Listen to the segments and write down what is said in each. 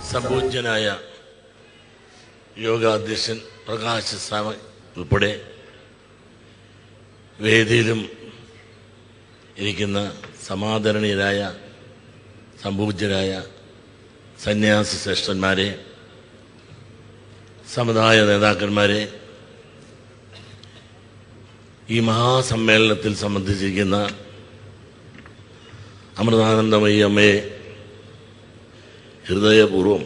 സംപൂജ്യനായ യോഗാധ്യക്ഷൻ പ്രകാശ് സ്വാമി ഉൾപ്പെടെ വേദിയിലും ഇരിക്കുന്ന സമാദരണീയരായ സംപൂജ്യരായ സന്യാസി ശ്രേഷ്ഠന്മാരെ സമുദായ നേതാക്കന്മാരെ ഈ മഹാസമ്മേളനത്തിൽ സംബന്ധിച്ചിരിക്കുന്ന അമൃതാനന്ദമയി അമ്മയെ ഹൃദയപൂർവം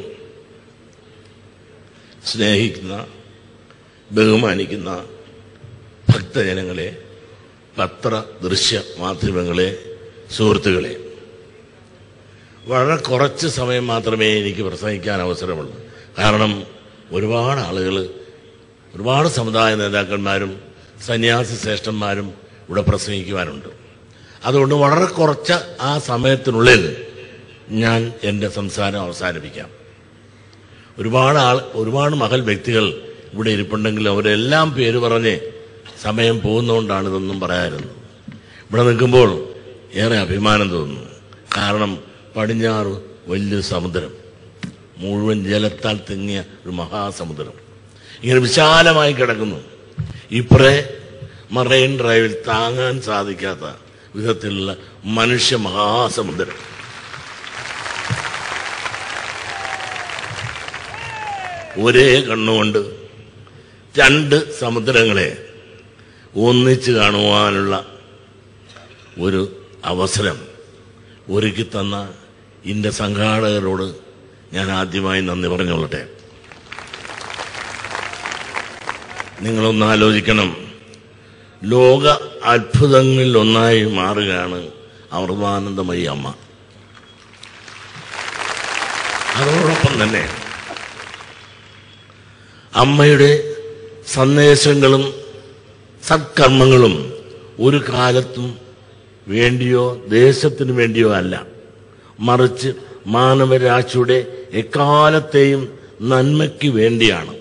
സ്നേഹിക്കുന്ന ബഹുമാനിക്കുന്ന ഭക്തജനങ്ങളെ പത്ര ദൃശ്യ മാധ്യമങ്ങളെ സുഹൃത്തുക്കളെ വളരെ കുറച്ച് സമയം മാത്രമേ എനിക്ക് പ്രസംഗിക്കാൻ അവസരമുള്ളൂ കാരണം ഒരുപാട് ആളുകൾ ഒരുപാട് സമുദായ നേതാക്കന്മാരും സന്യാസി ശ്രേഷ്ഠന്മാരും ഇവിടെ പ്രസംഗിക്കുവാനുണ്ട് അതുകൊണ്ട് വളരെ കുറച്ച് ആ സമയത്തിനുള്ളിൽ ഞാൻ എൻ്റെ സംസാരം അവസാനിപ്പിക്കാം ഒരുപാട് ആൾ ഒരുപാട് മകൾ വ്യക്തികൾ ഇവിടെ ഇരിപ്പുണ്ടെങ്കിൽ അവരെല്ലാം പേര് പറഞ്ഞ് സമയം പോകുന്നതുകൊണ്ടാണ് ഇതൊന്നും പറയാറുന്നത് ഇവിടെ നിൽക്കുമ്പോൾ ഏറെ അഭിമാനം തോന്നുന്നു കാരണം പടിഞ്ഞാറ് വലിയൊരു സമുദ്രം മുഴുവൻ ജലത്താൽ തിങ്ങിയ ഒരു മഹാസമുദ്രം ഇങ്ങനെ വിശാലമായി കിടക്കുന്നു ഇപ്പറേ മറൈൻ ഡ്രൈവിൽ താങ്ങാൻ സാധിക്കാത്ത വിധത്തിലുള്ള മനുഷ്യ മഹാസമുദ്രം ഒരേ കണ്ണുകൊണ്ട് രണ്ട് സമുദ്രങ്ങളെ ഒന്നിച്ച് കാണുവാനുള്ള ഒരു അവസരം ഒരുക്കി തന്ന ഇന്റെ സംഘാടകരോട് ഞാൻ ആദ്യമായി നന്ദി പറഞ്ഞുകൊള്ളട്ടെ നിങ്ങളൊന്ന് ആലോചിക്കണം ലോക അത്ഭുതങ്ങളിൽ ഒന്നായി മാറുകയാണ് അമൃതാനന്ദമയി അമ്മ അതോടൊപ്പം തന്നെ അമ്മയുടെ സന്ദേശങ്ങളും സത്കർമ്മങ്ങളും ഒരു കാലത്തും വേണ്ടിയോ ദേശത്തിനു വേണ്ടിയോ അല്ല മറിച്ച് മാനവരാശിയുടെ എക്കാലത്തെയും നന്മയ്ക്ക് വേണ്ടിയാണ്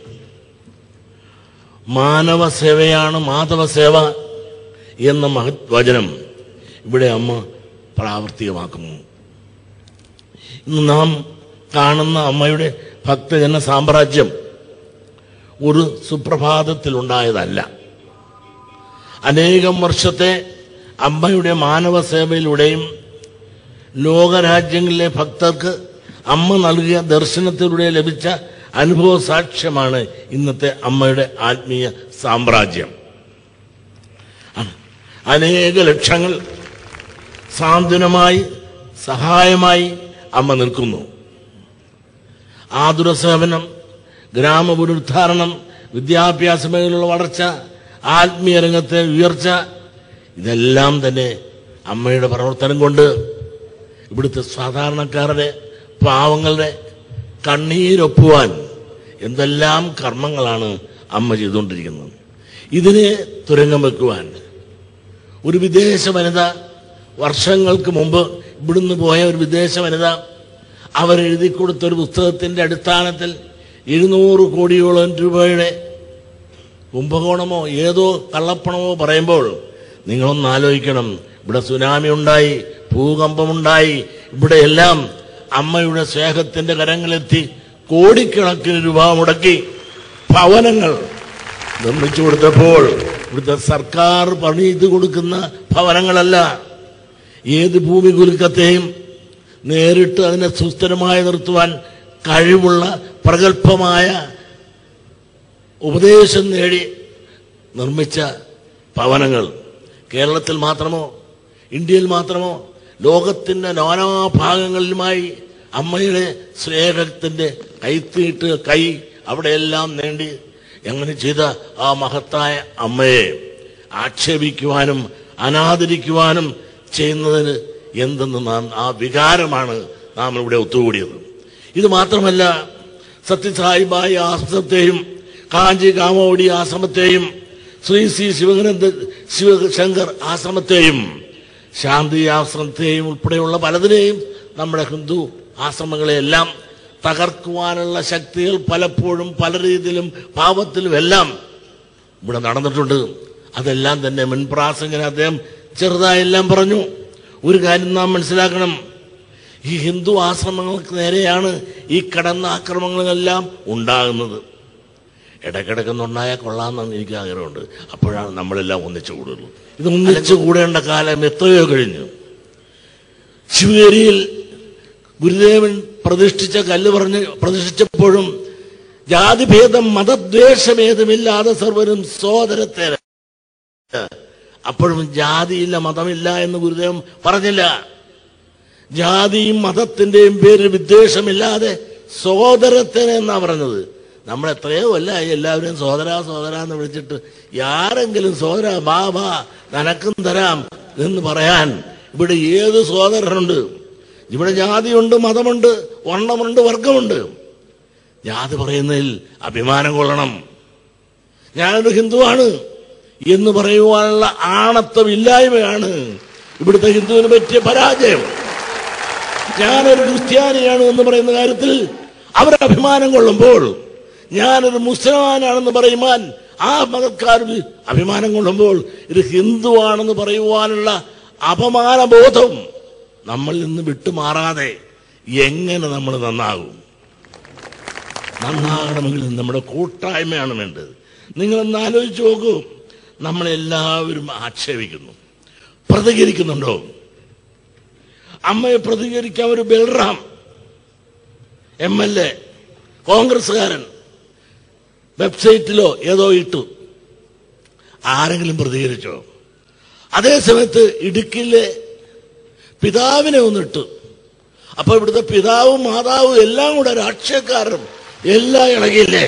മാനവ സേവയാണ് മാധവ സേവ എന്ന മഹത് വചനം ഇവിടെ അമ്മ പ്രാവർത്തികമാക്കുന്നു ഇന്ന് നാം കാണുന്ന അമ്മയുടെ ഭക്തജന സാമ്രാജ്യം ഒരു സുപ്രഭാതത്തിലുണ്ടായതല്ല അനേകം വർഷത്തെ അമ്മയുടെ മാനവ സേവയിലൂടെയും ലോകരാജ്യങ്ങളിലെ ഭക്തർക്ക് അമ്മ നൽകിയ ദർശനത്തിലൂടെ ലഭിച്ച അനുഭവ സാക്ഷ്യമാണ് ഇന്നത്തെ അമ്മയുടെ ആത്മീയ സാമ്രാജ്യം അ- അനേക ലക്ഷങ്ങൾ സാന്ത്വനമായി സഹായമായി അമ്മ നിൽക്കുന്നു ആതുര സേവനം ഗ്രാമപുനരുദ്ധാരണം വിദ്യാഭ്യാസ മേഖലയിലുള്ള വളർച്ച ആത്മീയ രംഗത്തെ ഉയർച്ച ഇതെല്ലാം തന്നെ അമ്മയുടെ പ്രവർത്തനം കൊണ്ട് ഇവിടുത്തെ സാധാരണക്കാരുടെ പാവങ്ങളുടെ കണ്ണീരൊപ്പുവാൻ എന്തെല്ലാം കർമ്മങ്ങളാണ് അമ്മ ചെയ്തുകൊണ്ടിരിക്കുന്നത് ഇതിനെ തുരങ്കം വെക്കുവാൻ ഒരു വിദേശ വനിത വർഷങ്ങൾക്ക് മുമ്പ് ഇവിടുന്ന് പോയ ഒരു വിദേശ വനിത അവരെഴുതി കൊടുത്ത ഒരു പുസ്തകത്തിന്റെ അടിസ്ഥാനത്തിൽ എഴുന്നൂറ് കോടിയോളം രൂപയുടെ കുംഭകോണമോ ഏതോ കള്ളപ്പണമോ പറയുമ്പോൾ നിങ്ങളൊന്ന് ആലോചിക്കണം ഇവിടെ സുനാമി ഉണ്ടായി ഭൂകമ്പമുണ്ടായി ഇവിടെ എല്ലാം അമ്മയുടെ സ്നേഹത്തിന്റെ കരങ്ങളെത്തി കോടിക്കണക്കിന് രൂപ മുടക്കി ഭവനങ്ങൾ നിർമ്മിച്ചു കൊടുത്തപ്പോൾ ഇവിടുത്തെ സർക്കാർ പണിത് കൊടുക്കുന്ന ഭവനങ്ങളല്ല ഏത് ഭൂമി കുലുക്കത്തെയും നേരിട്ട് അതിനെ സുസ്ഥിരമായി നിർത്തുവാൻ കഴിവുള്ള പ്രഗത്ഭമായ ഉപദേശം നേടി നിർമ്മിച്ച ഭവനങ്ങൾ കേരളത്തിൽ മാത്രമോ ഇന്ത്യയിൽ മാത്രമോ ലോകത്തിന്റെ നാനാഭാഗങ്ങളിലുമായി അമ്മയുടെ സ്നേഹത്തിന്റെ കൈത്തീട്ട് കൈ അവിടെയെല്ലാം നീണ്ടി എങ്ങനെ ചെയ്ത ആ മഹത്തായ അമ്മയെ ആക്ഷേപിക്കുവാനും അനാദരിക്കുവാനും ചെയ്യുന്നതിന് എന്തെന്ന് നാം ആ വികാരമാണ് നാം ഇവിടെ ഒത്തുകൂടിയത് ഇത് മാത്രമല്ല സത്യസായിബായി ആശ്രമത്തെയും കാഞ്ചി കാമോടി ആശ്രമത്തെയും ശ്രീ ശ്രീ ശിവനന്ദ ശിവശങ്കർ ആശ്രമത്തെയും ശാന്തി ആശ്രമത്തെയും ഉൾപ്പെടെയുള്ള പലതിനെയും നമ്മുടെ ഹിന്ദു ആശ്രമങ്ങളെയെല്ലാം തകർക്കുവാനുള്ള ശക്തികൾ പലപ്പോഴും പല രീതിയിലും പാപത്തിലും എല്ലാം ഇവിടെ നടന്നിട്ടുണ്ട് അതെല്ലാം തന്നെ മുൻപ്രാസംഗന അദ്ദേഹം ചെറുതായെല്ലാം പറഞ്ഞു ഒരു കാര്യം നാം മനസ്സിലാക്കണം ഈ ഹിന്ദു ആശ്രമങ്ങൾക്ക് നേരെയാണ് ഈ കടന്ന ആക്രമണങ്ങളെല്ലാം ഉണ്ടാകുന്നത് ഇടക്കിടക്കുന്നുണ്ടായാൽ കൊള്ളാമെന്ന് എനിക്ക് ആഗ്രഹമുണ്ട് അപ്പോഴാണ് നമ്മളെല്ലാം ഒന്നിച്ചു കൂടുള്ളൂ ഇത് ഒന്നിച്ചു കൂടേണ്ട കാലം എത്രയോ കഴിഞ്ഞു ശിവഗിരിയിൽ ഗുരുദേവൻ പ്രതിഷ്ഠിച്ച കല്ല് പറഞ്ഞ് പ്രതിഷ്ഠിച്ചപ്പോഴും ജാതിഭേദം മതദ്വേഷഭേദമില്ലാതെ സർവരും സോദരത്തെ അപ്പോഴും ജാതിയില്ല മതമില്ല എന്ന് ഗുരുദേവൻ പറഞ്ഞില്ല ജാതിയും മതത്തിന്റെയും പേരിൽ വിദ്വേഷമില്ലാതെ സോദരത്തിന് എന്നാ പറഞ്ഞത് നമ്മൾ എത്രയോ കൊല്ലായി എല്ലാവരും സോദര സോദര എന്ന് വിളിച്ചിട്ട് ആരെങ്കിലും സോദര ബാ ബാ നനക്കും തരാം എന്ന് പറയാൻ ഇവിടെ ഏത് സോദരനുണ്ട് ഇവിടെ ജാതിയുണ്ട് മതമുണ്ട് വർണ്ണമുണ്ട് വർഗമുണ്ട് ജാതി പറയുന്നതിൽ അഭിമാനം കൊള്ളണം ഞാനൊരു ഹിന്ദുവാണ് എന്ന് പറയുവാനുള്ള ആണത്വമില്ലായ്മയാണ് ഇവിടുത്തെ ഹിന്ദുവിന് പറ്റിയ പരാജയം ഞാനൊരു ക്രിസ്ത്യാനിയാണ് എന്ന് പറയുന്ന കാര്യത്തിൽ അവർ അഭിമാനം കൊള്ളുമ്പോൾ ഞാനൊരു മുസ്ലിമാനാണെന്ന് പറയുവാൻ ആ മതക്കാർ അഭിമാനം കൊള്ളുമ്പോൾ ഇത് ഹിന്ദുവാണെന്ന് പറയുവാനുള്ള അപമാനബോധം നമ്മളിൽ നിന്ന് വിട്ടുമാറാതെ എങ്ങനെ നമ്മൾ നന്നാകും നന്നാകണമെങ്കിൽ നമ്മുടെ കൂട്ടായ്മയാണ് വേണ്ടത് നിങ്ങളൊന്ന് ആലോചിച്ച് നോക്കൂ നമ്മളെല്ലാവരും ആക്ഷേപിക്കുന്നു പ്രതികരിക്കുന്നുണ്ടോ അമ്മയെ പ്രതികരിക്കാൻ ഒരു ബൽറാം എം എൽ എ കോൺഗ്രസ്സുകാരൻ വെബ്സൈറ്റിലോ ഏതോ ഇട്ടു ആരെങ്കിലും പ്രതികരിച്ചോ അതേ സമയത്ത് ഇടുക്കിയിലെ പിതാവിനെ ഒന്നിട്ടു അപ്പൊ ഇവിടുത്തെ പിതാവും മാതാവും എല്ലാം കൂടെ രാഷ്ട്രീയക്കാരും എല്ലാം ഇളകിയില്ലേ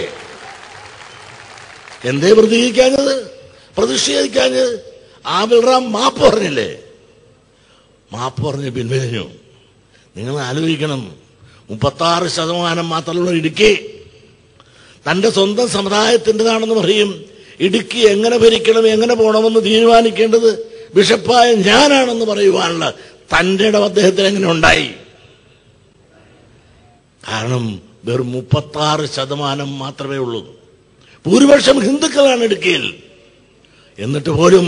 എന്തേ പ്രതികരിക്കാഞ്ഞത് പ്രതിഷേധിക്കാഞ്ഞത് ആ ബൽറാം മാപ്പ് പറഞ്ഞില്ലേ മാപ്പ് പറഞ്ഞ് പിൻവലിഞ്ഞു നിങ്ങൾ ആലോചിക്കണം മുപ്പത്താറ് ശതമാനം മാത്രമുള്ള ഇടുക്കി തന്റെ സ്വന്തം സമുദായത്തിൻ്റെതാണെന്ന് പറയും ഇടുക്കി എങ്ങനെ ഭരിക്കണം എങ്ങനെ പോകണമെന്ന് തീരുമാനിക്കേണ്ടത് ബിഷപ്പായ ഞാനാണെന്ന് പറയുവാനുള്ള തന്റെ ഇടം അദ്ദേഹത്തിന് എങ്ങനെ ഉണ്ടായി കാരണം വെറും മുപ്പത്താറ് ശതമാനം മാത്രമേ ഉള്ളൂ ഭൂരിപക്ഷം ഹിന്ദുക്കളാണ് ഇടുക്കിയിൽ എന്നിട്ട് പോലും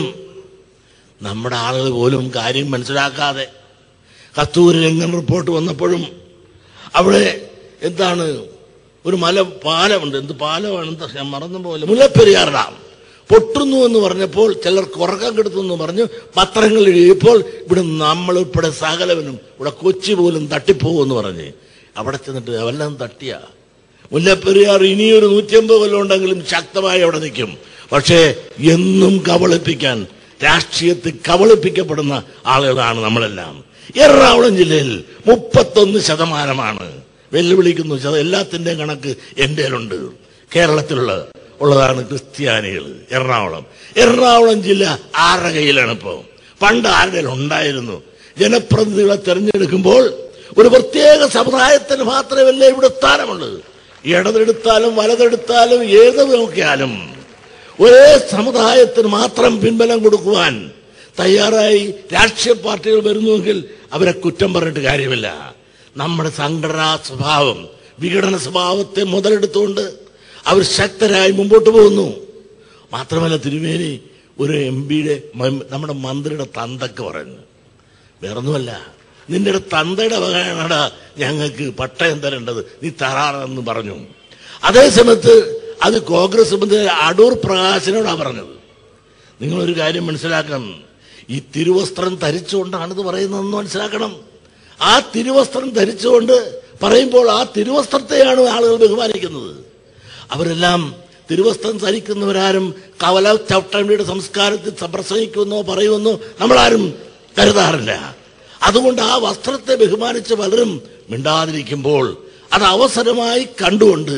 നമ്മുടെ ആളുകൾ പോലും കാര്യം മനസ്സിലാക്കാതെ കസ്തൂരി രംഗൻ റിപ്പോർട്ട് വന്നപ്പോഴും അവിടെ എന്താണ് ഒരു മല പാലമുണ്ട് എന്ത് പാലമാണ് എന്താ ഞാൻ മറന്നു പോലെ മുല്ലപ്പെരിയാർ ഡാം പൊട്ടുന്നു എന്ന് പറഞ്ഞപ്പോൾ ചിലർക്ക് ഉറക്കം കെടുത്തു എന്ന് പറഞ്ഞു പത്രങ്ങൾ എഴുതിയപ്പോൾ ഇവിടെ നമ്മൾ ഉൾപ്പെടെ സകലവനും ഇവിടെ കൊച്ചി പോലും തട്ടിപ്പോകുമെന്ന് പറഞ്ഞ് അവിടെ ചെന്നിട്ട് എല്ലാം തട്ടിയ മുല്ലപ്പെരിയാർ ഇനിയൊരു നൂറ്റിയമ്പത് കൊല്ലം ഉണ്ടെങ്കിലും ശക്തമായി അവിടെ നിൽക്കും പക്ഷേ എന്നും കബളിപ്പിക്കാൻ രാഷ്ട്രീയത്തിൽ കബളിപ്പിക്കപ്പെടുന്ന ആളുകളാണ് നമ്മളെല്ലാം എറണാകുളം ജില്ലയിൽ മുപ്പത്തൊന്ന് ശതമാനമാണ് വെല്ലുവിളിക്കുന്നു ശത- എല്ലാത്തിന്റെയും കണക്ക് എൻ്റെ ഉണ്ട് കേരളത്തിലുള്ള ഉള്ളതാണ് ക്രിസ്ത്യാനികൾ എറണാകുളം എറണാകുളം ജില്ല ആരുടെ കയ്യിലാണ് ഇപ്പോൾ പണ്ട് ആരുടെ ഉണ്ടായിരുന്നു ജനപ്രതിനിധികളെ തെരഞ്ഞെടുക്കുമ്പോൾ ഒരു പ്രത്യേക സമുദായത്തിന് മാത്രമല്ലേ ഇവിടെ സ്ഥാനമുള്ളൂ ഇടതെടുത്താലും വലതെടുത്താലും ഏത് നോക്കിയാലും ഒരേ സമുദായത്തിന് മാത്രം പിൻബലം കൊടുക്കുവാൻ തയ്യാറായി രാഷ്ട്രീയ പാർട്ടികൾ വരുന്നുവെങ്കിൽ അവരെ കുറ്റം പറഞ്ഞിട്ട് കാര്യമില്ല നമ്മുടെ സംഘടനാ സ്വഭാവം വിഘടന സ്വഭാവത്തെ മുതലെടുത്തുകൊണ്ട് അവർ ശക്തരായി മുമ്പോട്ട് പോകുന്നു മാത്രമല്ല തിരുമേനി ഒരു എം പിയുടെ നമ്മുടെ മന്ത്രിയുടെ തന്തക്ക് പറഞ്ഞു വേറൊന്നുമല്ല നിന്റെ തന്തയുടെ വകയാണടാ ഞങ്ങൾക്ക് പട്ടയം തരേണ്ടത് നീ തരാറെന്ന് പറഞ്ഞു അതേ സമയത്ത് അത് കോൺഗ്രസ് മന്ത്രി അടൂർ പ്രകാശനോടാ പറഞ്ഞത് നിങ്ങളൊരു കാര്യം മനസ്സിലാക്കണം ഈ തിരുവസ്ത്രം ധരിച്ചുകൊണ്ടാണ് ഇത് പറയുന്നതെന്ന് മനസ്സിലാക്കണം ആ തിരുവസ്ത്രം ധരിച്ചുകൊണ്ട് പറയുമ്പോൾ ആ തിരുവസ്ത്രത്തെയാണ് ആളുകൾ ബഹുമാനിക്കുന്നത് അവരെല്ലാം തിരുവസ്ത്രം ധരിക്കുന്നവരാരും കവല ചവിട്ടമ്പിയുടെ സംസ്കാരത്തിൽ പ്രസംഗിക്കുമെന്നോ പറയുമെന്നോ നമ്മളാരും കരുതാറില്ല അതുകൊണ്ട് ആ വസ്ത്രത്തെ ബഹുമാനിച്ച് പലരും മിണ്ടാതിരിക്കുമ്പോൾ അത് അവസരമായി കണ്ടുകൊണ്ട്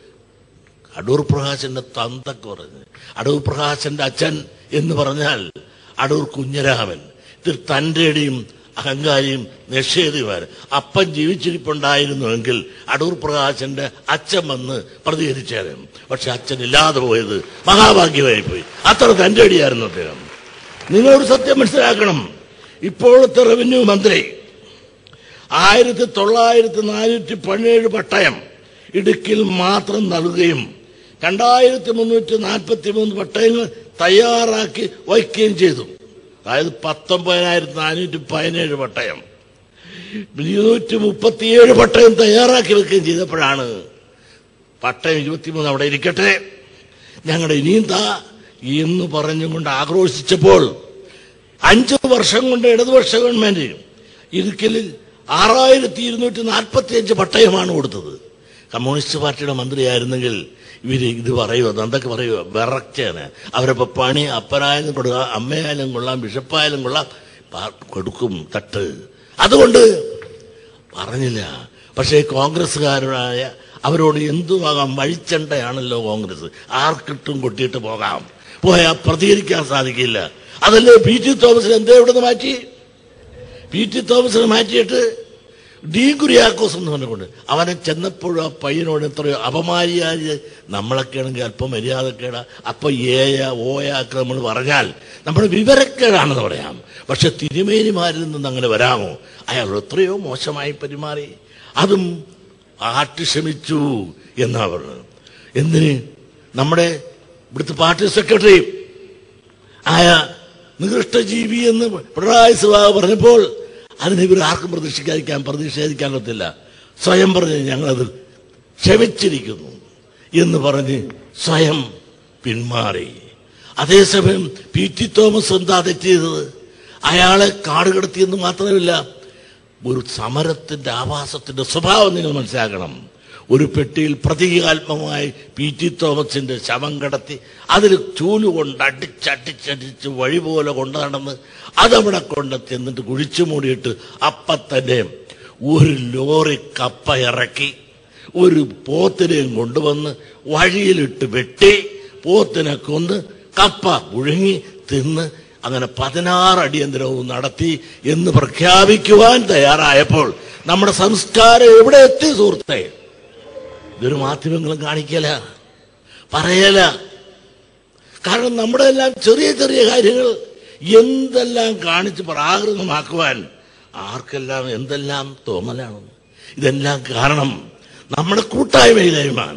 അടൂർ പ്രകാശന്റെ തന്തക്ക് പറഞ്ഞു അടൂർ പ്രകാശന്റെ അച്ഛൻ എന്ന് പറഞ്ഞാൽ അടൂർ കുഞ്ഞരാമൻ ഇതിൽ തൻ്റെടിയും അഹങ്കാരിയും നിഷേധിമാർ അപ്പൻ ജീവിച്ചിരിപ്പുണ്ടായിരുന്നുവെങ്കിൽ അടൂർ പ്രകാശന്റെ അച്ഛൻ വന്ന് പ്രതികരിച്ചേരും പക്ഷെ അച്ഛൻ ഇല്ലാതെ പോയത് മഹാഭാഗ്യമായി പോയി അത്ര തൻ്റെ അടിയായിരുന്നു അദ്ദേഹം നിങ്ങളൊരു സത്യം മനസ്സിലാക്കണം ഇപ്പോഴത്തെ റവന്യൂ മന്ത്രി ആയിരത്തി തൊള്ളായിരത്തി നാനൂറ്റി പതിനേഴ് പട്ടയം ഇടുക്കിയിൽ മാത്രം നൽകുകയും രണ്ടായിരത്തി മുന്നൂറ്റി നാൽപ്പത്തി മൂന്ന് പട്ടയങ്ങൾ തയ്യാറാക്കി വയ്ക്കുകയും ചെയ്തു അതായത് പത്തൊമ്പതിനായിരത്തി നാനൂറ്റി പതിനേഴ് പട്ടയം ഇരുന്നൂറ്റി മുപ്പത്തിയേഴ് പട്ടയം തയ്യാറാക്കി വെക്കുകയും ചെയ്തപ്പോഴാണ് പട്ടയം ഇരുപത്തിമൂന്ന് അവിടെ ഇരിക്കട്ടെ ഞങ്ങളുടെ ഇനിയും താ എന്ന് പറഞ്ഞുകൊണ്ട് ആക്രോശിച്ചപ്പോൾ അഞ്ചു വർഷം കൊണ്ട് ഇടതുപക്ഷ ഗവൺമെന്റ് ഇടുക്കലിൽ ആറായിരത്തി ഇരുന്നൂറ്റി നാൽപ്പത്തി അഞ്ച് പട്ടയമാണ് കൊടുത്തത് കമ്മ്യൂണിസ്റ്റ് പാർട്ടിയുടെ മന്ത്രിയായിരുന്നെങ്കിൽ ഇവര് ഇത് പറയുമോ എന്തൊക്കെ പറയുമോ വിറച്ചാണ് അവരപ്പോ പണി അപ്പനായാലും കൊടുക്കുക അമ്മയായാലും കൊള്ളാം ബിഷപ്പായാലും കൊള്ളാം പാ- കൊടുക്കും തട്ട് അതുകൊണ്ട് പറഞ്ഞില്ല പക്ഷേ കോൺഗ്രസ്സുകാരായ അവരോട് എന്തുവാകാം വഴിച്ചണ്ടയാണല്ലോ കോൺഗ്രസ് ആർക്കിട്ടും കൊട്ടിയിട്ട് പോകാം പോയാൽ പ്രതികരിക്കാൻ സാധിക്കില്ല അതല്ലേ പി ടി തോമസിനെ എന്തേ ഇവിടെ നിന്ന് മാറ്റി പി ടി തോമസിനെ മാറ്റിയിട്ട് ഡി കുര്യാക്കോസ് എന്ന് പറഞ്ഞുകൊണ്ട് അവനെ ചെന്നപ്പോഴും ആ പയ്യനോട് എത്രയോ അപമാര്യാദ നമ്മളൊക്കെ ആണെങ്കിൽ അല്പം മര്യാദക്കേട അപ്പൊ ഏയ ഓയാക്ക് നമ്മൾ പറഞ്ഞാൽ നമ്മുടെ വിവരക്കേടാണെന്ന് പറയാം പക്ഷെ തിരുമേനിമാരിൽ നിന്ന് അങ്ങനെ വരാമോ അയാൾ എത്രയോ മോശമായി പെരുമാറി അതും ആട്ടി ക്ഷമിച്ചു എന്നാ പറഞ്ഞത് എന്തിന് നമ്മുടെ ഇവിടുത്തെ പാർട്ടി സെക്രട്ടറി ആയ നികൃഷ്ടജീവി എന്ന് പിണറായി സഭാവ് പറഞ്ഞപ്പോൾ അതിന് ഇവർ ആർക്കും പ്രതീക്ഷിക്കാതിരിക്കാൻ പ്രതിഷേധിക്കാൻ പറ്റില്ല സ്വയം പറഞ്ഞ് ഞങ്ങളത് ക്ഷമിച്ചിരിക്കുന്നു എന്ന് പറഞ്ഞ് സ്വയം പിന്മാറി അതേസമയം പി ടി തോമസ് എന്താ തെറ്റിയത് അയാളെ കാട് കടത്തിയെന്ന് മാത്രമല്ല ഒരു സമരത്തിന്റെ ആവാസത്തിന്റെ സ്വഭാവം നിങ്ങൾ മനസ്സിലാക്കണം ഒരു പെട്ടിയിൽ പ്രതീകാത്മകമായി പി ടി തോമസിന്റെ ശവം കടത്തി അതിൽ ചൂലുകൊണ്ട് അടിച്ചടിച്ചടിച്ച് വഴി പോലെ കൊണ്ടു നടന്ന് അതവിടെ കൊണ്ടെത്തി എന്നിട്ട് കുഴിച്ചു മൂടിയിട്ട് അപ്പ തന്നെ ഒരു ലോറി കപ്പ ഇറക്കി ഒരു പോത്തിനെയും കൊണ്ടുവന്ന് വഴിയിലിട്ട് വെട്ടി പോത്തിനെ കൊന്ന് കപ്പ പുഴുങ്ങി തിന്ന് അങ്ങനെ പതിനാറ് അടിയന്തരവും നടത്തി എന്ന് പ്രഖ്യാപിക്കുവാൻ തയ്യാറായപ്പോൾ നമ്മുടെ സംസ്കാരം എവിടെ എത്തി സുഹൃത്തെ ഇതൊരു മാധ്യമങ്ങളും കാണിക്കല പറയല കാരണം നമ്മുടെ എല്ലാം ചെറിയ ചെറിയ കാര്യങ്ങൾ എന്തെല്ലാം കാണിച്ച് പ്രാകൃതമാക്കുവാൻ ആർക്കെല്ലാം എന്തെല്ലാം തോന്നലാണ് ഇതെല്ലാം കാരണം നമ്മുടെ കൂട്ടായ്മയില്ലായ്മയാണ്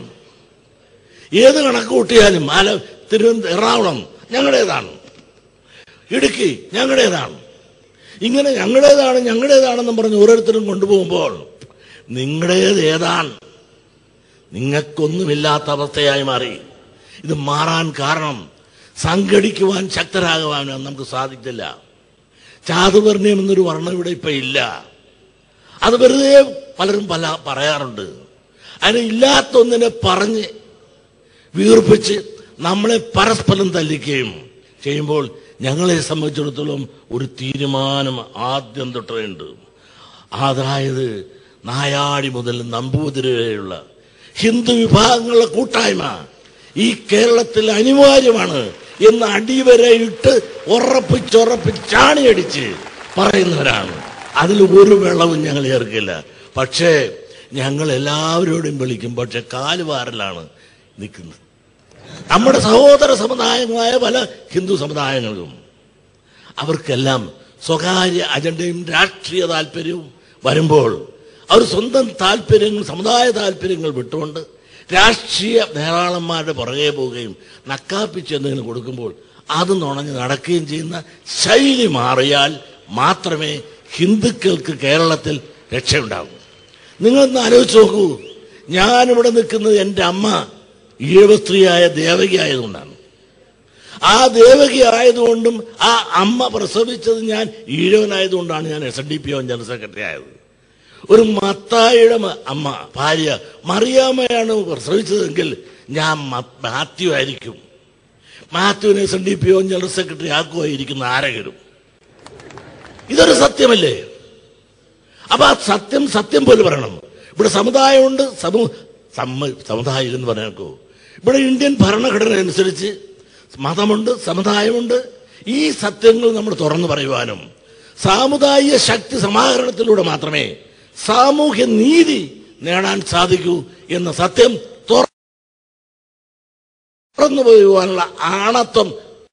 ഏത് കണക്ക് കൂട്ടിയാലും ആല തിരുവനന്തപുരം എറണാകുളം ഞങ്ങളുടേതാണ് ഇടുക്കി ഞങ്ങളുടേതാണ് ഇങ്ങനെ ഞങ്ങളുടേതാണ് ഞങ്ങളുടേതാണെന്നും പറഞ്ഞ് ഓരോരുത്തരും കൊണ്ടുപോകുമ്പോൾ നിങ്ങളുടേത് ഏതാണ് നിങ്ങൾക്കൊന്നുമില്ലാത്ത അവസ്ഥയായി മാറി ഇത് മാറാൻ കാരണം സംഘടിക്കുവാൻ ശക്തരാകുവാൻ നമുക്ക് സാധിച്ചില്ല ചാതുവർണ്ണ്യം എന്നൊരു വർണ്ണം ഇവിടെ ഇപ്പൊ ഇല്ല അത് വെറുതെ പലരും പല പറയാറുണ്ട് അതിന് ഇല്ലാത്ത ഒന്നിനെ പറഞ്ഞ് വീർപ്പിച്ച് നമ്മളെ പരസ്പരം തല്ലിക്കുകയും ചെയ്യുമ്പോൾ ഞങ്ങളെ സംബന്ധിച്ചിടത്തോളം ഒരു തീരുമാനം ആദ്യം തൊട്ടുണ്ട് അതായത് നായാടി മുതൽ നമ്പൂതിരി വരെയുള്ള ഹിന്ദു വിഭാഗങ്ങളുടെ കൂട്ടായ്മ ഈ കേരളത്തിൽ അനിവാര്യമാണ് എന്ന് അടിവരെ ഇട്ട് ഉറപ്പിച്ചുറപ്പിച്ച് ചാണിയടിച്ച് പറയുന്നവരാണ് അതിൽ ഒരു വെള്ളവും ഞങ്ങൾ ചേർക്കില്ല പക്ഷേ ഞങ്ങൾ എല്ലാവരോടും വിളിക്കും പക്ഷെ കാലുവാരലാണ് നിൽക്കുന്നത് നമ്മുടെ സഹോദര സമുദായങ്ങളായ പല ഹിന്ദു സമുദായങ്ങളും അവർക്കെല്ലാം സ്വകാര്യ അജണ്ടയും രാഷ്ട്രീയ താല്പര്യവും വരുമ്പോൾ അവർ സ്വന്തം താല്പര്യങ്ങൾ സമുദായ താല്പര്യങ്ങൾ വിട്ടുകൊണ്ട് രാഷ്ട്രീയ നേതാളന്മാരുടെ പുറകെ പോവുകയും നക്കാപ്പിച്ച് എന്തെങ്കിലും കൊടുക്കുമ്പോൾ അത് നുണഞ്ഞ് നടക്കുകയും ചെയ്യുന്ന ശൈലി മാറിയാൽ മാത്രമേ ഹിന്ദുക്കൾക്ക് കേരളത്തിൽ രക്ഷയുണ്ടാകൂ നിങ്ങളൊന്ന് ആലോചിച്ച് നോക്കൂ ഞാനിവിടെ നിൽക്കുന്നത് എൻ്റെ അമ്മ ഈഴവസ്ത്രീയായ ദേവകി ആയതുകൊണ്ടാണ് ആ ദേവകി ആയതുകൊണ്ടും ആ അമ്മ പ്രസവിച്ചത് ഞാൻ ഈഴവനായതുകൊണ്ടാണ് ഞാൻ എസ് എൻ ഡി പി ഒ ജനറൽ സെക്രട്ടറി ആയത് ഒരു മത്തായിയുടെ മ- അമ്മ ഭാര്യ മറിയാമ്മയാണ് പ്രസവിച്ചതെങ്കിൽ ഞാൻ മ- മാത്യു ആയിരിക്കും മാത്യുവിനെ എസ് എൻ ഡി പി ഒ ജനറൽ സെക്രട്ടറി ആക്കുമായിരിക്കുന്ന ആരെങ്കിലും ഇതൊരു സത്യമല്ലേ അപ്പൊ ആ സത്യം സത്യം പോലെ പറയണം ഇവിടെ സമുദായമുണ്ട് സമൂ സമ്മ സമുദായം എന്ന് പറയാനോ ഇവിടെ ഇന്ത്യൻ ഭരണഘടന അനുസരിച്ച് മതമുണ്ട് സമുദായമുണ്ട് ഈ സത്യങ്ങൾ നമ്മൾ തുറന്നു പറയുവാനും സാമുദായിക ശക്തി സമാഹരണത്തിലൂടെ മാത്രമേ സാമൂഹ്യ നീതി നേടാൻ സാധിക്കൂ എന്ന സത്യം തുറന്നു പറയുവാനുള്ള ആണത്വം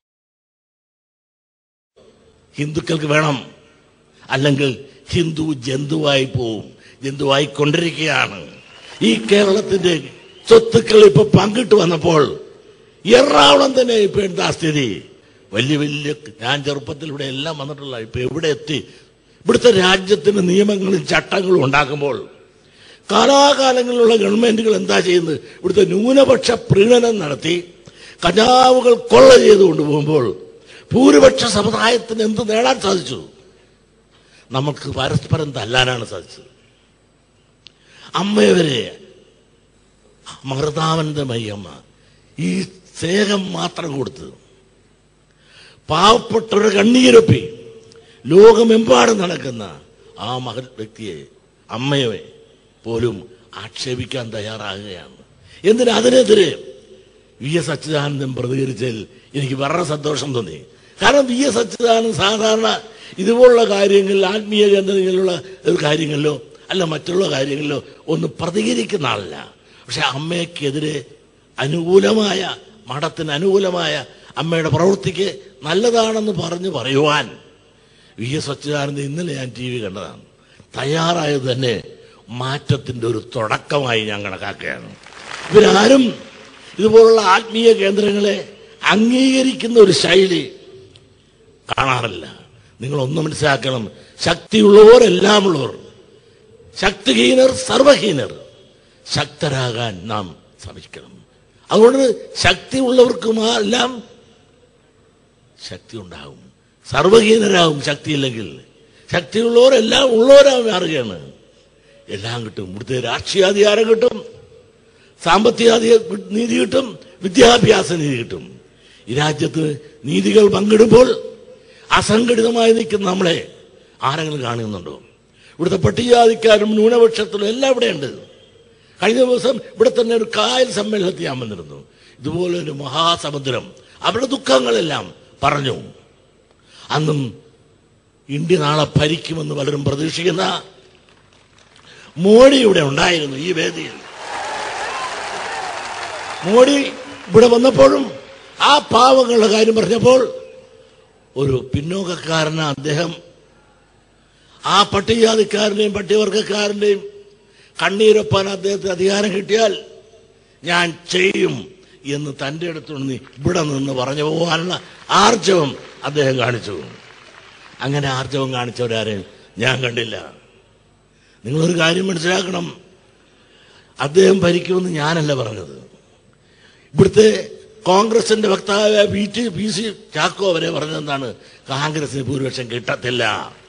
ഹിന്ദുക്കൾക്ക് വേണം അല്ലെങ്കിൽ ഹിന്ദു ജന്തുവായി പോവും ജന്തുവായി കൊണ്ടിരിക്കുകയാണ് ഈ കേരളത്തിന്റെ സ്വത്തുക്കൾ ഇപ്പൊ പങ്കിട്ട് വന്നപ്പോൾ എറണാകുളം തന്നെ ഇപ്പൊ എന്താ സ്ഥിതി വലിയ വലിയ ഞാൻ ചെറുപ്പത്തിൽ ഇവിടെ എല്ലാം വന്നിട്ടുള്ള ഇപ്പൊ എവിടെ എത്തി ഇവിടുത്തെ രാജ്യത്തിന് നിയമങ്ങളും ചട്ടങ്ങളും ഉണ്ടാക്കുമ്പോൾ കാലാകാലങ്ങളിലുള്ള ഗവൺമെന്റുകൾ എന്താ ചെയ്യുന്നത് ഇവിടുത്തെ ന്യൂനപക്ഷ പ്രീണനം നടത്തി കഞ്ചാവുകൾ കൊള്ള ചെയ്തു കൊണ്ടുപോകുമ്പോൾ ഭൂരിപക്ഷ സമുദായത്തിന് എന്ത് നേടാൻ സാധിച്ചു നമുക്ക് പരസ്പരം തല്ലാനാണ് സാധിച്ചത് അമ്മയവരെ മൃതാവന്തമയ്യമ്മ ഈ സ്നേഹം മാത്രം കൊടുത്ത് പാവപ്പെട്ടവരുടെ കണ്ണീരൊപ്പി ലോകമെമ്പാടും നടക്കുന്ന ആ മഹൽ വ്യക്തിയെ അമ്മയെ പോലും ആക്ഷേപിക്കാൻ തയ്യാറാകുകയാണ് എന്തിന് അതിനെതിരെ വി എസ് അച്യുതാനന്ദൻ പ്രതികരിച്ചതിൽ എനിക്ക് വളരെ സന്തോഷം തോന്നി കാരണം വി എസ് അച്യുതാനന്ദൻ സാധാരണ ഇതുപോലുള്ള കാര്യങ്ങളിൽ ആത്മീയ കേന്ദ്രങ്ങളിലുള്ള ഒരു കാര്യങ്ങളിലോ അല്ല മറ്റുള്ള കാര്യങ്ങളിലോ ഒന്ന് പ്രതികരിക്കുന്ന ആളല്ല പക്ഷെ അമ്മയ്ക്കെതിരെ അനുകൂലമായ മഠത്തിന് അനുകൂലമായ അമ്മയുടെ പ്രവൃത്തിക്ക് നല്ലതാണെന്ന് പറഞ്ഞ് പറയുവാൻ വി എസ് അച്യുതാനന്ദൻ ഇന്നലെ ഞാൻ ടി വി കണ്ടതാണ് തയ്യാറായത് തന്നെ മാറ്റത്തിന്റെ ഒരു തുടക്കമായി ഞാൻ കണക്കാക്കുകയാണ് ഇവരാരും ഇതുപോലുള്ള ആത്മീയ കേന്ദ്രങ്ങളെ അംഗീകരിക്കുന്ന ഒരു ശൈലി കാണാറില്ല നിങ്ങൾ ഒന്ന് മനസ്സിലാക്കണം ശക്തിയുള്ളവർ എല്ലാം ഉള്ളവർ ശക്തിഹീനർ സർവഹീനർ ശക്തരാകാൻ നാം ശ്രമിക്കണം അതുകൊണ്ട് ശക്തി ഉള്ളവർക്കുമെല്ലാം ശക്തി ഉണ്ടാകും സർവഹീനരാകും ശക്തിയില്ലെങ്കിൽ ശക്തിയുള്ളവരെല്ലാം ഉള്ളവരാകും മാറുകയാണ് എല്ലാം കിട്ടും ഇവിടുത്തെ രാഷ്ട്രീയാധികാരം കിട്ടും സാമ്പത്തിക അധി- നീതി കിട്ടും വിദ്യാഭ്യാസ നീതി കിട്ടും ഈ രാജ്യത്ത് നീതികൾ പങ്കിടുമ്പോൾ അസംഘടിതമായി നിൽക്കുന്ന നമ്മളെ ആരെങ്കിലും കാണുന്നുണ്ടോ ഇവിടുത്തെ പട്ടികജാതിക്കാരും ന്യൂനപക്ഷത്തിലും എല്ലാം ഇവിടെയുണ്ട് കഴിഞ്ഞ ദിവസം ഇവിടെ തന്നെ ഒരു കായൽ സമ്മേളനത്തിൽ ഞാൻ വന്നിരുന്നു ഇതുപോലെ ഒരു മഹാസമുദ്രം അവരുടെ ദുഃഖങ്ങളെല്ലാം പറഞ്ഞു അന്നും ഇന്ത്യ നാളെ ഭരിക്കുമെന്ന് പലരും പ്രതീക്ഷിക്കുന്ന മോഡി ഇവിടെ ഉണ്ടായിരുന്നു ഈ വേദിയിൽ മോഡി ഇവിടെ വന്നപ്പോഴും ആ പാവങ്ങളുടെ കാര്യം പറഞ്ഞപ്പോൾ ഒരു പിന്നോക്കക്കാരന് അദ്ദേഹം ആ പട്ടികജാതിക്കാരന്റെയും പട്ടികവർഗക്കാരന്റെയും കണ്ണീരൊപ്പാൻ അദ്ദേഹത്തിന് അധികാരം കിട്ടിയാൽ ഞാൻ ചെയ്യും എന്ന് തൻ്റെ അടുത്തുനിന്ന് ഇവിടെ നിന്ന് പറഞ്ഞു പോകാനുള്ള ആർജവം അദ്ദേഹം കാണിച്ചു അങ്ങനെ ആർജവം കാണിച്ചവരാരെയും ഞാൻ കണ്ടില്ല നിങ്ങളൊരു കാര്യം മനസ്സിലാക്കണം അദ്ദേഹം ഭരിക്കുമെന്ന് ഞാനല്ല പറഞ്ഞത് ഇവിടുത്തെ കോൺഗ്രസിന്റെ വക്താവായ P T P C Chacko വരെ പറഞ്ഞതെന്താണ് കോൺഗ്രസിന് ഭൂരിപക്ഷം കിട്ടത്തില്ല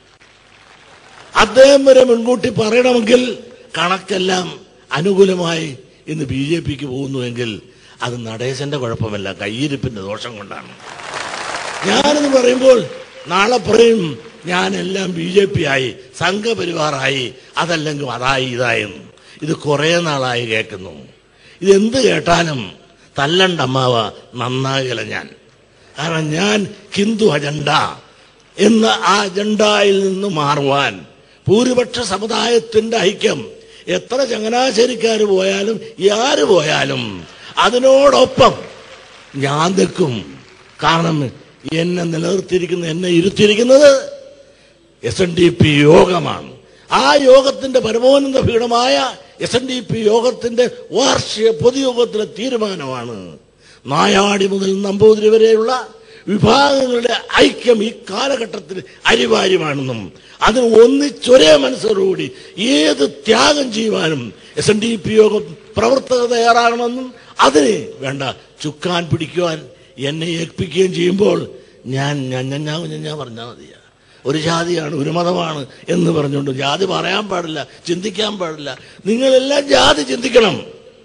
അദ്ദേഹം വരെ മുൻകൂട്ടി പറയണമെങ്കിൽ കണക്കെല്ലാം അനുകൂലമായി ഇന്ന് ബി ജെ പിക്ക് പോകുന്നുവെങ്കിൽ അത് നടേശന്റെ കുഴപ്പമല്ല കയ്യിരിപ്പിന്റെ ദോഷം കൊണ്ടാണ് ഞാനെന്ന് പറയുമ്പോൾ നാളെ പറയും ഞാനെല്ലാം ബി ജെ പി ആയി സംഘപരിവാറായി അതല്ലെങ്കിൽ അതായി ഇതായെന്ന് ഇത് കുറേ നാളായി കേൾക്കുന്നു ഇതെന്ത് കേട്ടാലും തല്ലണ്ട അമ്മാവ നന്നാകല ഞാൻ കാരണം ഞാൻ ഹിന്ദു അജണ്ട എന്ന ആ അജണ്ടയിൽ നിന്ന് മാറുവാൻ ഭൂരിപക്ഷ സമുദായത്തിന്റെ ഐക്യം എത്ര ചങ്ങനാശ്ശേരിക്കാർ പോയാലും ആര് പോയാലും അതിനോടൊപ്പം ഞാൻ നിൽക്കും കാരണം എന്നെ നിലനിർത്തിയിരിക്കുന്ന എന്നെ ഇരുത്തിയിരിക്കുന്നത് എസ് എൻ ഡി പി യോഗമാണ് ആ യോഗത്തിന്റെ പരമോന്നത പീഠമായ എസ് എൻ ഡി പി യോഗത്തിന്റെ വാർഷിക പൊതുയോഗത്തിലെ തീരുമാനമാണ് നായാടി മുതൽ നമ്പൂതിരി വരെയുള്ള വിഭാഗങ്ങളുടെ ഐക്യം ഈ കാലഘട്ടത്തിൽ അനിവാര്യമാണെന്നും അതിന് ഒന്നിച്ചൊരേ മനസ്സോടുകൂടി ഏത് ത്യാഗം ചെയ്യുവാനും എസ് എൻ ഡി പി യോഗം പ്രവർത്തകർ തയ്യാറാകണമെന്നും അതിന് വേണ്ട ചുക്കാൻ പിടിക്കുവാൻ എന്നെ ഏൽപ്പിക്കുകയും ചെയ്യുമ്പോൾ ഞാൻ ഞാൻ ഞാൻ ഞാൻ ഞാൻ പറഞ്ഞാൽ മതിയാ ഒരു ജാതിയാണ് ഒരു മതമാണ് എന്ന് പറഞ്ഞുകൊണ്ട് ജാതി പറയാൻ പാടില്ല ചിന്തിക്കാൻ പാടില്ല നിങ്ങളെല്ലാം ജാതി ചിന്തിക്കണം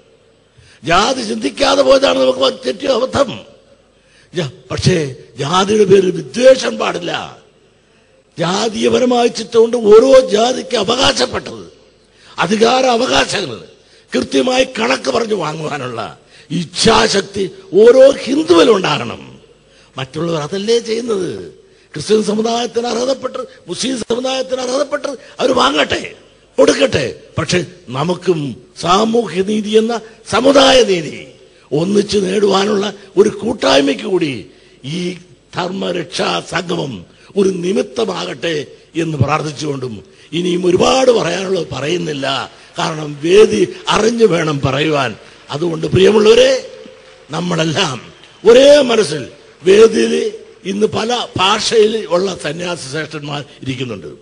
ജാതി ചിന്തിക്കാതെ പോയതാണ് നമുക്ക് തെറ്റിയ അബദ്ധം ജ- പക്ഷേ ജാതിയുടെ പേരിൽ വിദ്വേഷം പാടില്ല ജാതീയപരമായ ചിത്തമുണ്ട് ഓരോ ജാതിക്ക് അവകാശപ്പെട്ടത് അധികാര അവകാശങ്ങൾ കൃത്യമായി കണക്ക് പറഞ്ഞു വാങ്ങുവാനുള്ള ഇച്ഛാശക്തി ഓരോ ഹിന്ദുവിലും ഉണ്ടാകണം മറ്റുള്ളവർ അതല്ലേ ചെയ്യുന്നത് ക്രിസ്ത്യൻ സമുദായത്തിന് അർഹതപ്പെട്ട് മുസ്ലിം സമുദായത്തിന് അർഹതപ്പെട്ട് അവർ വാങ്ങട്ടെ കൊടുക്കട്ടെ പക്ഷെ നമുക്കും സാമൂഹ്യ നീതി എന്ന സമുദായ നീതി ഒന്നിച്ചു നേടുവാനുള്ള ഒരു കൂട്ടായ്മയ്ക്ക് കൂടി ഈ ധർമ്മരക്ഷാ സംഗമം ഒരു നിമിത്തമാകട്ടെ എന്ന് പ്രാർത്ഥിച്ചുകൊണ്ടും ഇനിയും ഒരുപാട് പറയാനുള്ളത് പറയുന്നില്ല കാരണം വേദി അറിഞ്ഞു വേണം പറയുവാൻ അതുകൊണ്ട് പ്രിയമുള്ളവരെ നമ്മളെല്ലാം ഒരേ മനസ്സിൽ വേദിയിൽ ഇന്ന് പല ഭാഷയിൽ ഉള്ള സന്യാസി ശ്രേഷ്ഠന്മാർ ഇരിക്കുന്നുണ്ട്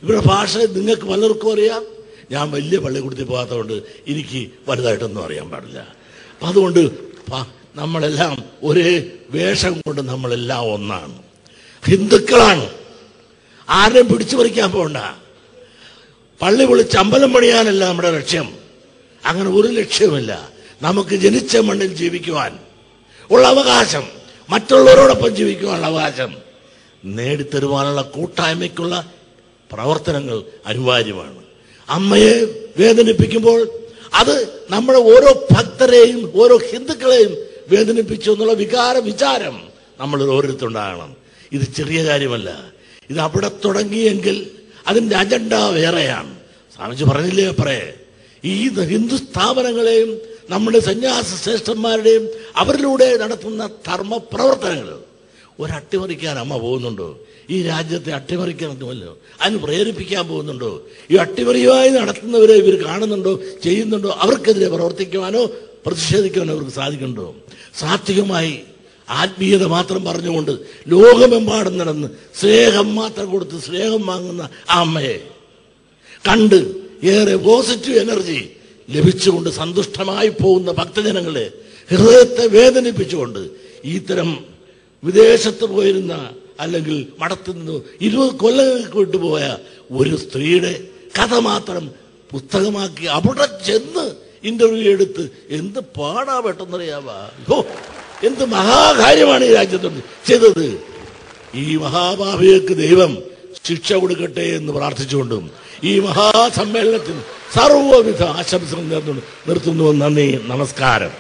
ഇവരുടെ ഭാഷ നിങ്ങൾക്ക് പലർക്കും അറിയാം ഞാൻ വലിയ പള്ളിക്കൂടത്തിൽ പോകാത്തതുകൊണ്ട് എനിക്ക് വലുതായിട്ടൊന്നും അറിയാൻ പാടില്ല അപ്പം അതുകൊണ്ട് പ- നമ്മളെല്ലാം ഒരേ വേഷം കൊണ്ട് നമ്മളെല്ലാം ഒന്നാണ് ഹിന്ദുക്കളാണ് ആരെയും പിടിച്ചു പറിക്കാൻ പോകണ്ട പള്ളി വിളിച്ച് അമ്പലം പണിയാനല്ല നമ്മുടെ ലക്ഷ്യം അങ്ങനെ ഒരു ലക്ഷ്യമില്ല നമുക്ക് ജനിച്ച മണ്ണിൽ ജീവിക്കുവാൻ ഉള്ള അവകാശം മറ്റുള്ളവരോടൊപ്പം ജീവിക്കുവാനുള്ള അവകാശം നേടിത്തരുവാനുള്ള കൂട്ടായ്മയ്ക്കുള്ള പ്രവർത്തനങ്ങൾ അനിവാര്യമാണ് അമ്മയെ വേദനിപ്പിക്കുമ്പോൾ അത് നമ്മുടെ ഓരോ ഭക്തരെയും ഓരോ ഹിന്ദുക്കളെയും വേദനിപ്പിച്ചു എന്നുള്ള വികാര വിചാരം നമ്മൾ ഓരോരുത്തരുണ്ടാകണം ഇത് ചെറിയ കാര്യമല്ല ഇത് അവിടെ തുടങ്ങിയെങ്കിൽ അതിന്റെ അജണ്ട വേറെയാണ് സ്വാമിജി പറഞ്ഞില്ലേ പറയേ ഈ ഹിന്ദു സ്ഥാപനങ്ങളെയും നമ്മുടെ സന്യാസ ശ്രേഷ്ഠന്മാരുടെയും അവരിലൂടെ നടത്തുന്ന ധർമ്മ പ്രവർത്തനങ്ങൾ ഒരട്ടിമറിക്കാൻ അമ്മ പോകുന്നുണ്ടോ ഈ രാജ്യത്തെ അട്ടിമറിക്കാനൊന്നുമല്ലോ അതിന് പ്രേരിപ്പിക്കാൻ പോകുന്നുണ്ടോ ഈ അട്ടിമറിയുമായി നടത്തുന്നവരെ ഇവർ കാണുന്നുണ്ടോ ചെയ്യുന്നുണ്ടോ അവർക്കെതിരെ പ്രവർത്തിക്കുവാനോ പ്രതിഷേധിക്കുവാനോ അവർക്ക് സാധിക്കുന്നുണ്ടോ സാത്വികമായി ആത്മീയത മാത്രം പറഞ്ഞുകൊണ്ട് ലോകമെമ്പാടും നടന്ന് സ്നേഹം മാത്രം കൊടുത്ത് സ്നേഹം വാങ്ങുന്ന ആ അമ്മയെ കണ്ട് ഏറെ പോസിറ്റീവ് എനർജി ലഭിച്ചുകൊണ്ട് സന്തുഷ്ടമായി പോകുന്ന ഭക്തജനങ്ങളെ ഹൃദയത്തെ വേദനിപ്പിച്ചുകൊണ്ട് ഇത്തരം വിദേശത്ത് പോയിരുന്ന അല്ലെങ്കിൽ മടത്തു നിന്ന് ഇരുപത് കൊല്ലങ്ങൾക്ക് വിട്ടുപോയ ഒരു സ്ത്രീയുടെ കഥ മാത്രം പുസ്തകമാക്കി അവിടെ ചെന്ന് ഇന്റർവ്യൂ എടുത്ത് എന്ത് പാടാ പെട്ടെന്നറിയാവാ ഓ എന്ത് മഹാകാര്യമാണ് ഈ രാജ്യത്തോട് ചെയ്തത് ഈ മഹാഭാവികൾക്ക് ദൈവം ശിക്ഷ കൊടുക്കട്ടെ എന്ന് പ്രാർത്ഥിച്ചുകൊണ്ടും ഈ മഹാസമ്മേളനത്തിന് സർവ്വവിധ ആശംസകൾ നേർന്നു നിർത്തുന്നു നന്ദി നമസ്കാരം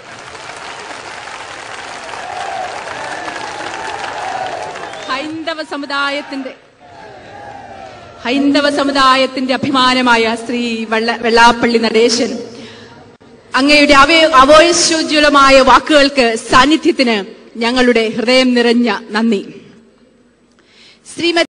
ഹൈന്ദവ സമുദായത്തിന്റെ ഹൈന്ദവ സമുദായത്തിന്റെ അഭിമാനമായ ശ്രീ വെള്ള വെള്ളാപ്പള്ളി നടേശൻ അങ്ങയുടെ അവ അവോശ്യോജ്വലമായ വാക്കുകൾക്ക് സാന്നിധ്യത്തിന് ഞങ്ങളുടെ ഹൃദയം നിറഞ്ഞ നന്ദി ശ്രീമതി